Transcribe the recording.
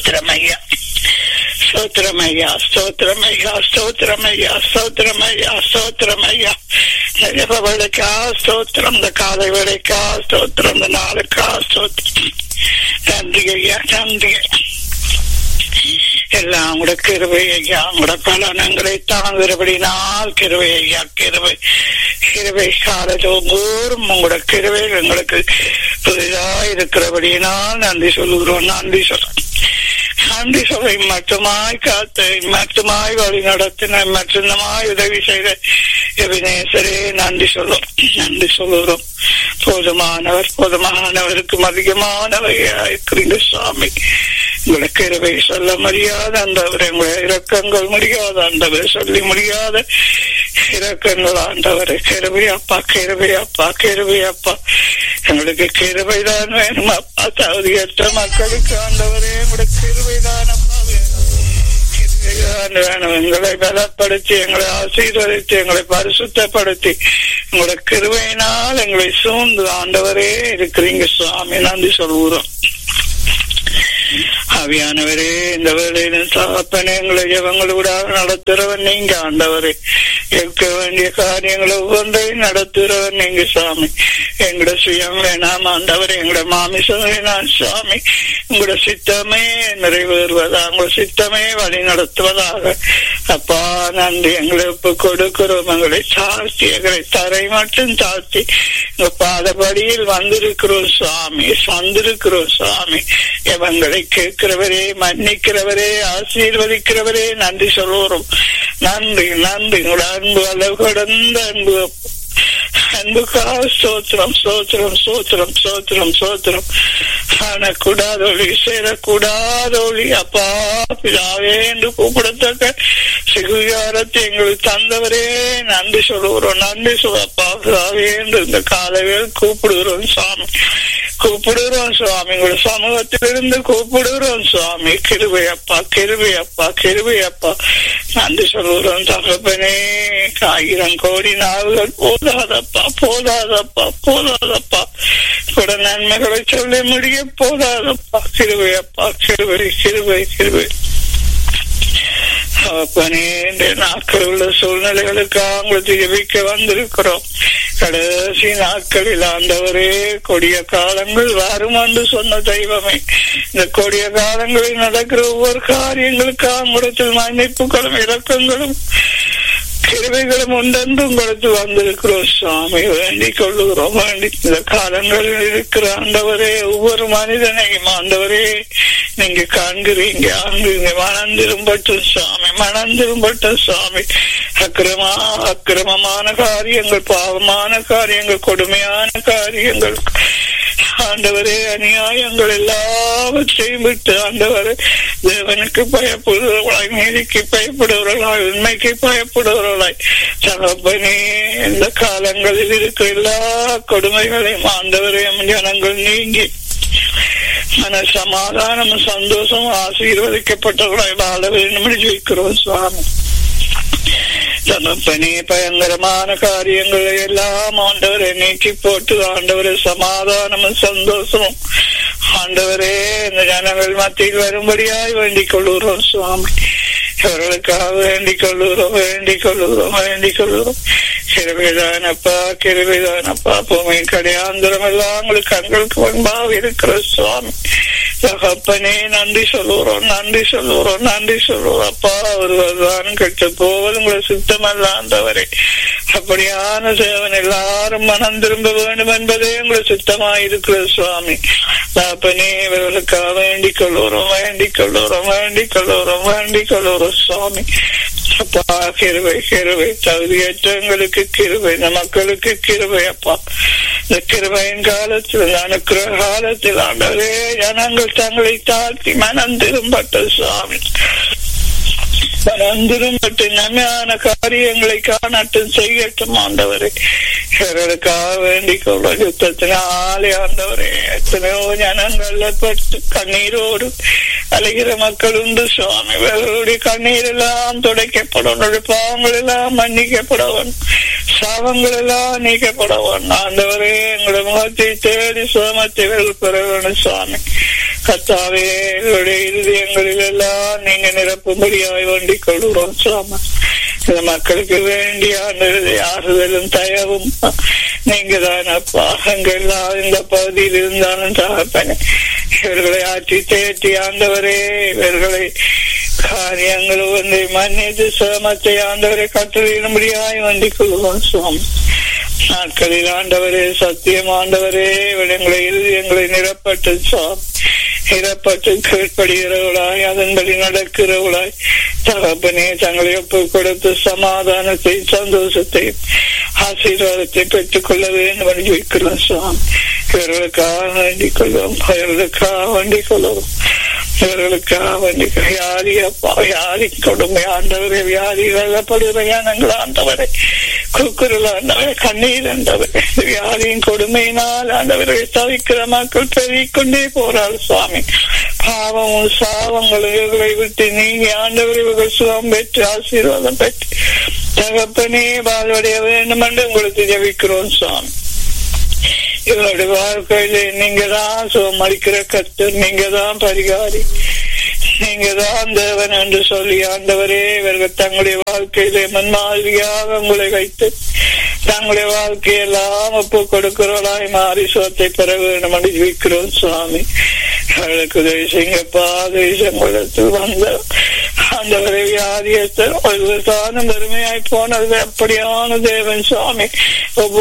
ஸ்தோத்திரமையா ஸ்தோத்திரமையா ஸ்தோத்திரமையா ஸ்தோத்திரமையா ஸ்தோத்திரமையா ஸ்தோத்திரமையா வேலைக்கா ஸ்தோத்திரம் இந்த காலை வேலைக்கா ஸ்தோத்திரம் இந்த நாளுக்கா ஸ்தோத்திரம் நன்றி ஐயா நன்றி எல்லாம் உங்களோட கிருவை ஐயா உங்களோட பலனங்களை தாங்குகிறபடினால் கிருவை ஐயா கிருவை கிருவை காலத்தோறும் உங்களோட கிருவை எங்களுக்கு புதிதா இருக்கிறபடியினால் நன்றி சொல்லுகிறோம் நன்றி சொல்றோம் நன்றி சொல்லை மட்டுமாய் காத்து மட்டுமாய் வழி நடத்தின மட்டுமாய் உதவி செய்த எபினேசரே நன்றி சொல்லும் நன்றி சொல்லுகிறோம் போதுமானவர் போதுமானவருக்கு அதிகமானவையாயிருக்கிறீங்க சுவாமி உங்களுக்கு இரவை சொல்ல முடியாத அந்தவர் உங்களை இறக்கங்கள் முடியாத அந்தவர் சொல்லி முடியாத இறக்கங்கள் ஆண்டவர் கிருபை அப்பா கிருபை அப்பா கிருபை அப்பா எங்களுக்கு கிருபை தான் வேணும் அப்பா தகுதியற்ற மக்களுக்கு ஆண்டவரே உங்களுக்கு கிருபை தான் அப்பா வேணும் எங்களை பலப்படுத்தி எங்களை ஆசீர்வதித்து எங்களை பரிசுத்தப்படுத்தி உங்களோட கிருவையினால் எங்களை சூழ்ந்து ஆண்டவரே இருக்கிறீங்க சுவாமி நன்றி சொல்கிறோம் ஆவியானவரே இந்த வேலையிலும் தகப்பனே எங்களை ஜபங்களோட நடத்துறவன் நீங்க ஆண்டவரே கேட்க வேண்டிய காரியங்களை ஒவ்வொன்றையும் நடத்துறவன் நீங்க சாமி எங்கட சுயம் வேணாம் ஆண்டவர் எங்கட மாமிசம் வேணாம் சுவாமி உங்களோட சித்தமே நிறைவேறுவதா உங்களோட சித்தமே வழி நடத்துவதாக அப்பா நன்றி எங்களை ஒப்பு கொடுக்கிறோம் எங்களை தாழ்த்தி எங்களை தரை மட்டும் தாழ்த்தி உங்க பாதபடியில் வந்திருக்கிறோம் சுவாமி வந்திருக்கிறோம் சுவாமி எவங்களை கேட்கிறவரே மன்னிக்கிறவரே ஆசீர்வதிக்கிறவரே நன்றி சொல்லுவோம் நன்றி நன்றி உங்களோட அன்பு அளவு கடந்த அன்பு அன்புக்காக ஸ்தோத்திரம் ஸ்தோத்திரம் ஸ்தோத்திரம் ஸ்தோத்திரம் ஸ்தோத்திரம் காணக்கூடாதொழி சேரக்கூடாதொழி அப்பா பிதாவே என்று கூப்பிடத்தக்க சிகுகாரத்தை எங்களுக்கு தந்தவரே நன்றி சொல்லுகிறோம் நன்றி சொல்லப்பா பிதாவே என்று இந்த காலவேல் கூப்பிடுகிறோம் சாமி கூப்பிடுகிறோம் சுவாமி உங்களோட சமூகத்திலிருந்து கூப்பிடுகிறோம் சுவாமி கிருபை அப்பா கிருபை அப்பா கிருபை அப்பா நன்றி சொல்லுகிறோம் தகப்பனே ஆயிரம் கோடி நாவுகள் போதாதப்பா போதாதப்பா போதாதப்பா கூட நன்மைகளை சொல்ல முடிய போதாதப்பா கிருபை அப்பா கிருபை கிருபை கிருபை பன்னெண்டு நாட்கள் உள்ள சூழ்நிலைகளுக்காக உங்களுக்கு ஜெபிக்க வந்திருக்கிறோம் கடைசி நாட்களில் ஆண்டவரே கொடிய காலங்கள் வரும் என்று சொன்ன தெய்வமே இந்த கொடிய காலங்களில் நடக்கிற ஒவ்வொரு காரியங்களுக்காக உங்களிடத்தில் மன்னிப்புகளும் இறக்கங்களும் கிருவைகளும் உண்டென்று உங்களுக்கு வந்திருக்கிறோம் சுவாமி வேண்டிக் கொள்ளுகிறோம் வேண்டி இந்த காலங்களில் இருக்கிற ஆண்டவரே ஒவ்வொரு மனிதனையும் ஆண்டவரே நீங்க காண்கிறீங்க அங்குங்க மணந்திரும்பட்டும் சுவாமி மணந்திரும்பட்டும் சுவாமி அக்கிரமா அக்கிரமமான காரியங்கள் பாவமான காரியங்கள் கொடுமையான காரியங்கள் ஆண்டவரே அநியாயங்கள் எல்லாவற்றையும் விட்டு ஆண்டவரே தேவனுக்கு பயப்படுகிறவர்களாய் நீதிக்கு பயப்படுகிறவர்களாய் உண்மைக்கு பயப்படுகிறவர்களாய் தகப்பனே இந்த காலங்களில் இருக்கிற எல்லா கொடுமைகளையும் ஆண்டவரே ஜனங்கள் நீங்கி மன சமாதானமும் சந்தோஷமும் ஆசீர்வதிக்கப்பட்டவர்களாய் வாழ வேண்டும் என்று ஜெயிக்கிறோம் சுவாமி தகப்பனே பயங்கரமான காரியங்களை எல்லாம் ஆண்டவரை நீக்கி போட்டு ஆண்டவரை சமாதானமும் சந்தோஷமும் ஆண்டவரே இந்த ஜனங்கள் மத்தியில் வரும்படியாய் வேண்டிக் கொள்ளுகிறோம் சுவாமி இவர்களுக்காக வேண்டிக் கொள்ளுகிறோம் வேண்டிக் கொள்ளுகிறோம் வேண்டிக் கொள்ளுகிறோம் கிருவிதானப்பா கிருவிதானப்பா பூமியின் கடையாந்திரம் எல்லாம் உங்களுக்கு கண்களுக்கு முன்பாக இருக்கிற சுவாமி தகப்பனே நன்றி சொல்லுகிறோம் நன்றி சொல்லுகிறோம் நன்றி சொல்லுவோம் அப்பா ஒருவர் தான் கெட்டு போவது உங்களை சுத்தமல்லாண்டவரே அப்படியான சேவன் எல்லாரும் மனம் திரும்ப வேண்டும் என்பதே உங்களை சுத்தமாய் இருக்கிற சுவாமி தகப்பனே இவர்களுக்காக வேண்டிக் கொள்ளுகிறோம் வேண்டிக் கொள்ளுகிறோம் வேண்டிக் கொள்ளுகிறோம் வேண்டிக் கொள்ளுகிறோம் சுவாமி அப்பா கிருவை கிருவை தகுதியற்றவங்களுக்கு கிருவை இந்த மக்களுக்கு கிருவை அப்பா இந்த கிருபையின் காலத்தில் இந்த அனுக்கிற காலத்தில் ஆண்டவரே ஜனங்கள் தங்களை தாழ்த்தி மனம் திரும்பட்ட சுவாமி மனந்திரும்பட்டு நன்மையான காரியங்களை காணட்டும் செய்யட்டும் ஆண்டவரே இவர்களுக்காக வேண்டிக் கொள்ள யுத்தத்தினாலே ஆண்டவரே எத்தனையோ ஜனங்கள் பட்டு கண்ணீரோடு அலைகிற மக்கள் உண்டு சுவாமி இவர்களுடைய கண்ணீர் எல்லாம் துடைக்கப்படும் பாவங்கள் எல்லாம் மன்னிக்கப்படவன் சாபங்கள் எல்லாம் நீக்கப்படவன் ஆண்டவரே எங்களுடைய முகத்தை தேடி சுகமத்தை பெற வேணும் சுவாமி கத்தாவே எங்களுடைய இருதயங்களில் எல்லாம் நீங்க நிரப்பும்படியாய் வேண்டிக் கொள்கிறோம் சாம இந்த மக்களுக்கு வேண்டிய ஆறுதலும் தயவும் நீங்க தான் அப்பா எங்கெல்லாம் இந்த பகுதியில் இருந்தாலும் தகப்பன இவர்களை ஆற்றி தேற்றி ஆண்டவரே இவர்களை காரியங்கள் வந்து மன்னித்து சிரமத்தை ஆண்டவரை கட்டளையிடும்படியாய் வேண்டிக் கொள்கிறோம் சுவாமி நாட்களில் ஆண்டவரே சத்தியம் ஆண்டவரே எங்களை எங்களை நிரப்பட்டு சாம் நிரப்பட்டு கீழ்ப்படுகிறவளாய் அதன்படி நடக்கிறவளாய் தகப்பனே தங்களை ஒப்பு கொடுத்து சமாதானத்தை சந்தோஷத்தை ஆசீர்வாதத்தை பெற்றுக் கொள்ள வேண்டும் என்று வைக்கிறோம் சுவாமி இவர்களுக்காக வேண்டிக் கொள்வோம் இவர்களுக்காக வேண்டிக் கொள்வோம் இவர்களுக்காக வேண்டிக் வியாதி அப்பா வியாதி கொடுமை ஆண்டவரே வியாதி வெள்ளப்படுகிற ஞானங்கள் ஆண்டவரை குக்குரல் ஆண்டவரை கண்ணீர் ஆண்டவரை வியாதியின் கொடுமையினால் ஆண்டவரை தவிக்கிற மக்கள் பெருகிக்கொண்டே போறாள் சுவாமி பாவமும் சாவங்களும் இவர்களை விட்டு நீங்க ஆண்டவர் இவர்கள் சுகம் பெற்று ஆசீர்வாதம் பெற்று தகப்பனே வாழ்வடைய வேண்டும் என்று உங்களுக்கு ஜபிக்கிறோம் சுவாமி இவருடைய வாழ்க்கையில நீங்க தான் சுகம் அளிக்கிற கத்தர் நீங்க தான் பரிகாரி நீங்க தான் தேவன் என்று சொல்லி ஆண்டவரே இவர்கள் தங்களுடைய வாழ்க்கையிலே மன்மாதிரியாக உங்களை வைத்து தங்களுடைய வாழ்க்கையெல்லாம் ஒப்பு கொடுக்கிறவளாய் மாறி சுகத்தை பெற வேண்டும் என்று ஜீவிக்கிறோம் சுவாமி அவர்களுக்கு உதவி செய்யுங்கப்பா உதவி செய்யுங்கள் வந்த ஆண்டவரை வியாதியத்தை ஒரு தானும் பெருமையாய் போனது அப்படியான தேவன் சுவாமி ஒவ்வொரு